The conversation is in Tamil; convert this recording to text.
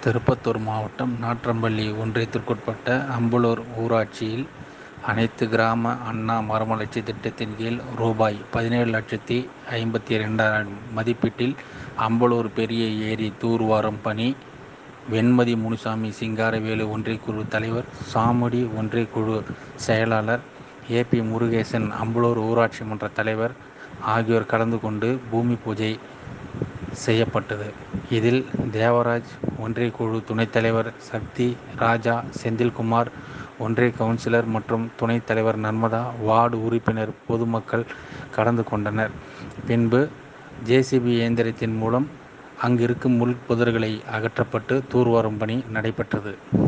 திருப்பத்தூர் மாவட்டம் நாட்றம்பள்ளி ஒன்றியத்திற்குட்பட்ட அம்பலூர் ஊராட்சியில் அனைத்து கிராம அண்ணா மறுமலர்ச்சி திட்டத்தின் கீழ் ரூபாய் பதினேழு லட்சத்தி ஐம்பத்தி இரண்டாயிரம் மதிப்பீட்டில் அம்பலூர் பெரிய ஏரி தூர்வாரும் பணி வெண்மதி முனுசாமி சிங்காரவேலு ஒன்றியக்குழு தலைவர் சாமுடி ஒன்றியக்குழு செயலாளர் ஏ பி முருகேசன் அம்பலூர் ஊராட்சி மன்ற தலைவர் ஆகியோர் கலந்து கொண்டு பூமி பூஜை செய்யப்பட்டது இதில் தேவராஜ் ஒன்றியக்குழு துணைத் தலைவர் சக்தி ராஜா செந்தில்குமார் ஒன்றிய கவுன்சிலர் மற்றும் துணைத் தலைவர் நர்மதா வார்டு உறுப்பினர் பொதுமக்கள் கலந்து கொண்டனர் பின்பு ஜேசிபி இயந்திரத்தின் மூலம் அங்கிருக்கும் முள் புதர்களை அகற்றப்பட்டு தூர்வாரும் பணி நடைபெற்றது